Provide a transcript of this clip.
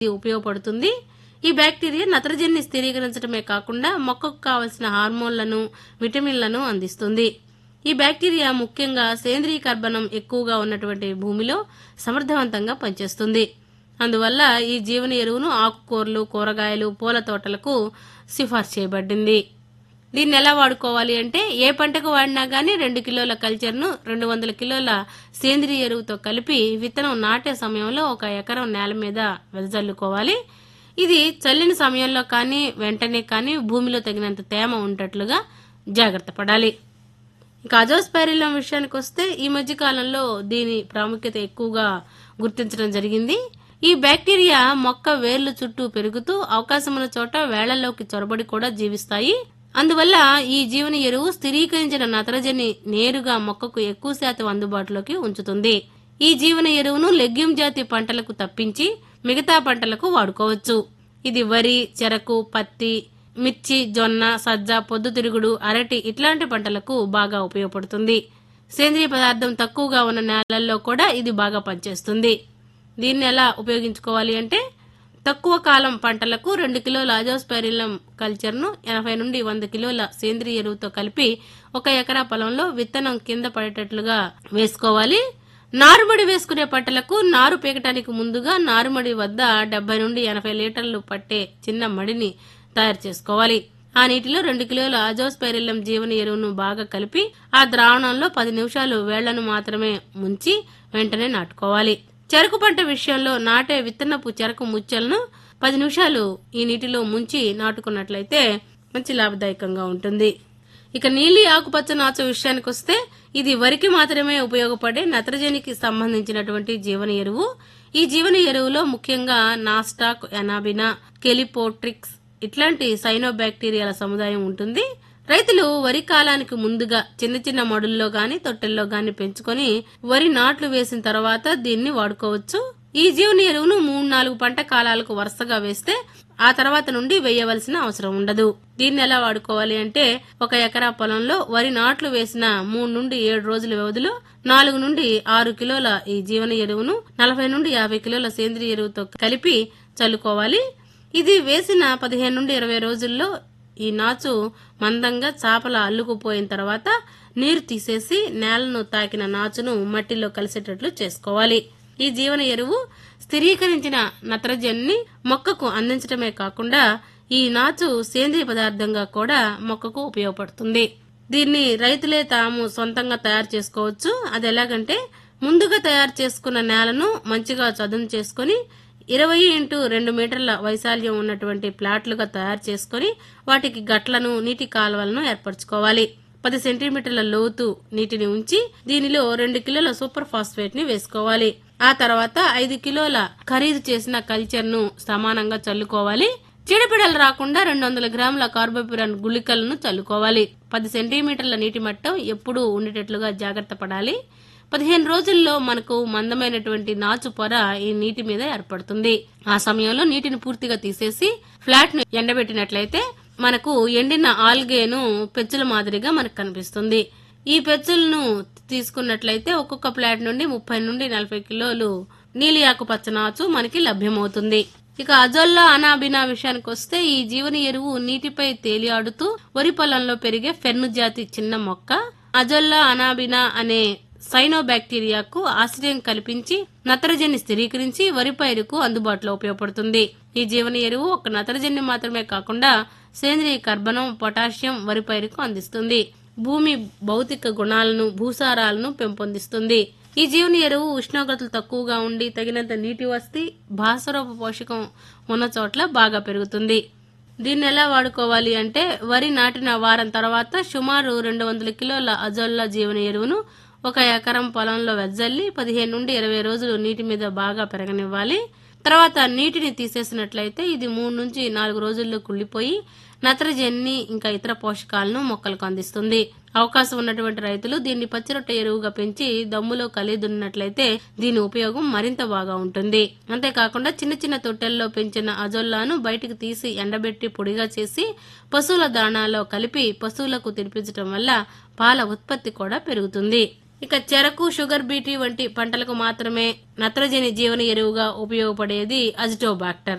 ఇది ఉపయోగపడుతుంది ఈ బ్యాక్టీరియా నత్రజనిని స్థిరీకరించడమే కాకుండా మొక్కకు కావలసిన హార్మోన్లను విటమిన్లను అందిస్తుంది ఈ బ్యాక్టీరియా ముఖ్యంగా సేంద్రీయ కర్బనం ఎక్కువగా ఉన్నటువంటి భూమిలో సమర్థవంతంగా పనిచేస్తుంది అందువల్ల ఈ జీవన ఎరువును ఆకుకూరలు కూరగాయలు పూల తోటలకు సిఫార్సు చేయబడింది దీన్ని ఎలా వాడుకోవాలి అంటే ఏ పంటకు వాడినా గానీ రెండు కిలోల కల్చర్ను రెండు వందల కిలోల సేంద్రియ ఎరువుతో కలిపి విత్తనం నాటే సమయంలో ఒక ఎకరం నేల మీద వెదజల్లుకోవాలి ఇది చల్లిన సమయంలో కానీ వెంటనే కానీ భూమిలో తగినంత తేమ ఉండేట్లుగా జాగ్రత్త పడాలి ఇక అజోస్పైరిలం విషయానికి వస్తే ఈ మధ్య కాలంలో దీని ప్రాముఖ్యత ఎక్కువగా గుర్తించడం జరిగింది ఈ బ్యాక్టీరియా మొక్క వేర్లు చుట్టూ పెరుగుతూ అవకాశం ఉన్న చోట వేళ్లలోకి చొరబడి కూడా జీవిస్తాయి అందువల్ల ఈ జీవన ఎరువు స్థిరీకరించిన నత్రజని నేరుగా మొక్కకు ఎక్కువ శాతం అందుబాటులోకి ఉంచుతుంది ఈ జీవన ఎరువును లెగ్యూమ్ జాతి పంటలకు తప్పించి మిగతా పంటలకు వాడుకోవచ్చు ఇది వరి చెరకు పత్తి మిర్చి జొన్న సజ్జ పొద్దుతిరుగుడు అరటి ఇట్లాంటి పంటలకు బాగా ఉపయోగపడుతుంది సేంద్రియ పదార్థం తక్కువగా ఉన్న నేలల్లో కూడా ఇది బాగా పనిచేస్తుంది దీన్ని ఎలా ఉపయోగించుకోవాలి అంటే తక్కువ కాలం పంటలకు రెండు కిలోల అజోస్పైరిలం కల్చర్ను ఎనభై నుండి వంద కిలోల సేంద్రియ ఎరువుతో కలిపి ఒక ఎకరా పొలంలో విత్తనం కింద పడేటట్లుగా వేసుకోవాలి నారుమడి వేసుకునే పంటలకు నారు పీకటానికి ముందుగా నారుమడి వద్ద డెబ్బై నుండి ఎనభై లీటర్లు పట్టే చిన్న మడిని తయారు చేసుకోవాలి ఆ నీటిలో రెండు కిలోల అజోస్పైరిల్లం జీవన ఎరువును బాగా కలిపి ఆ ద్రావణంలో పది నిమిషాలు వేళ్లను మాత్రమే ముంచి వెంటనే నాటుకోవాలి చెరకు పంట విషయంలో నాటే విత్తనపు చెరకు ముచ్చలను పది నిమిషాలు ఈ నీటిలో ముంచి నాటుకున్నట్లయితే మంచి లాభదాయకంగా ఉంటుంది ఇక నీలి ఆకుపచ్చ నాచు విషయానికి వస్తే ఇది వరికి మాత్రమే ఉపయోగపడే నత్రజనికి సంబంధించినటువంటి జీవన ఎరువు ఈ జీవన ఎరువులో ముఖ్యంగా నాస్టాక్ ఎనాబినా కెలిపోట్రిక్స్ ఇట్లాంటి సైనోబాక్టీరియాల సముదాయం ఉంటుంది రైతులు వరి కాలానికి ముందుగా చిన్న చిన్న మడుల్లో గాని తొట్టెల్లో గాని పెంచుకొని వరి నాట్లు వేసిన తర్వాత దీన్ని వాడుకోవచ్చు ఈ జీవన ఎరువును మూడు నాలుగు పంట కాలాలకు వరుసగా వేస్తే ఆ తర్వాత నుండి వేయవలసిన అవసరం ఉండదు దీన్ని ఎలా వాడుకోవాలి అంటే ఒక ఎకరా పొలంలో వరి నాట్లు వేసిన మూడు నుండి ఏడు రోజుల వ్యవధిలో నాలుగు నుండి ఆరు కిలోల ఈ జీవన ఎరువును నలభై నుండి యాభై కిలోల సేంద్రియ ఎరువుతో కలిపి చల్లుకోవాలి ఇది వేసిన పదిహేను నుండి ఇరవై రోజుల్లో ఈ నాచు మందంగా చాపల అల్లుకుపోయిన తర్వాత నీరు తీసేసి నేలను తాకిన నాచును మట్టిలో కలిసేటట్లు చేసుకోవాలి ఈ జీవన ఎరువు స్థిరీకరించిన నత్రజనిని మొక్కకు అందించడమే కాకుండా ఈ నాచు సేంద్రియ పదార్థంగా కూడా మొక్కకు ఉపయోగపడుతుంది దీన్ని రైతులే తాము సొంతంగా తయారు చేసుకోవచ్చు అది ఎలాగంటే ముందుగా తయారు చేసుకున్న నేలను మంచిగా చదును చేసుకుని ఇరవై ఇంటూ రెండు మీటర్ల వైశాల్యం ఉన్నటువంటి ప్లాట్లుగా తయారు చేసుకుని వాటికి గట్లను నీటి కాలువలను ఏర్పరచుకోవాలి పది సెంటీమీటర్ల లోతు నీటిని ఉంచి దీనిలో రెండు కిలోల సూపర్ ఫాస్ఫేట్ ని వేసుకోవాలి ఆ తర్వాత ఐదు కిలోల ఖరీదు చేసిన కల్చర్ ను సమానంగా చల్లుకోవాలి చీడపీడలు రాకుండా రెండు వందల గ్రాముల కార్బోపిరాన్ గుళికలను చల్లుకోవాలి పది సెంటీమీటర్ల నీటి మట్టం ఎప్పుడూ ఉండేటట్లుగా జాగ్రత్త పడాలి పదిహేను రోజుల్లో మనకు మందమైనటువంటి నాచు పొర ఈ నీటి మీద ఏర్పడుతుంది ఆ సమయంలో నీటిని పూర్తిగా తీసేసి ఫ్లాట్ ను ఎండబెట్టినట్లయితే మనకు ఎండిన ఆల్గేను పెచ్చుల మాదిరిగా మనకు కనిపిస్తుంది ఈ పెచ్చులను తీసుకున్నట్లయితే ఒక్కొక్క ప్లాట్ నుండి ముప్పై నుండి నలభై కిలోలు నీలి ఆకుపచ్చ నాచు మనకి లభ్యమవుతుంది ఇక అజొల్లా అనాబినా విషయానికి వస్తే ఈ జీవన ఎరువు నీటిపై తేలియాడుతూ వరి పొలంలో పెరిగే ఫెర్ను జాతి చిన్న మొక్క అజొల్లా అనాబినా అనే సైనోబాక్టీరియాకు ఆశ్రయం కల్పించి నత్రజని స్థిరీకరించి వరి పైరుకు అందుబాటులో ఉపయోగపడుతుంది ఈ జీవన ఎరువు ఒక నత్రజని మాత్రమే కాకుండా సేంద్రియ కర్బనం పొటాషియం వరి పైరుకు అందిస్తుంది భూమి భౌతిక గుణాలను భూసారాలను పెంపొందిస్తుంది ఈ జీవన ఎరువు ఉష్ణోగ్రతలు తక్కువగా ఉండి తగినంత నీటి వస్తి భాస్వరూప పోషకం ఉన్న చోట్ల బాగా పెరుగుతుంది దీన్ని ఎలా వాడుకోవాలి అంటే వరి నాటిన వారం తర్వాత సుమారు రెండు వందల కిలోల అజోల్లా జీవన ఎరువును ఒక ఎకరం పొలంలో వెజ్జల్లి పదిహేను నుండి ఇరవై రోజులు నీటి మీద బాగా పెరగనివ్వాలి తర్వాత నీటిని తీసేసినట్లయితే ఇది మూడు నుంచి నాలుగు రోజుల్లో కుళ్ళిపోయి నత్రజనిని ఇంకా ఇతర పోషకాలను మొక్కలకు అందిస్తుంది అవకాశం ఉన్నటువంటి రైతులు దీన్ని పచ్చిరొట్ట ఎరువుగా పెంచి దమ్ములో కలిదున్నట్లయితే దీని ఉపయోగం మరింత బాగా ఉంటుంది అంతేకాకుండా చిన్న చిన్న తొట్టెల్లో పెంచిన అజొల్లాను బయటికి తీసి ఎండబెట్టి పొడిగా చేసి పశువుల దాణాలో కలిపి పశువులకు తినిపించడం వల్ల పాల ఉత్పత్తి కూడా పెరుగుతుంది ఇక చెరకు షుగర్ బీటీ వంటి పంటలకు మాత్రమే నత్రజని జీవన ఎరువుగా ఉపయోగపడేది అజిటోబాక్టర్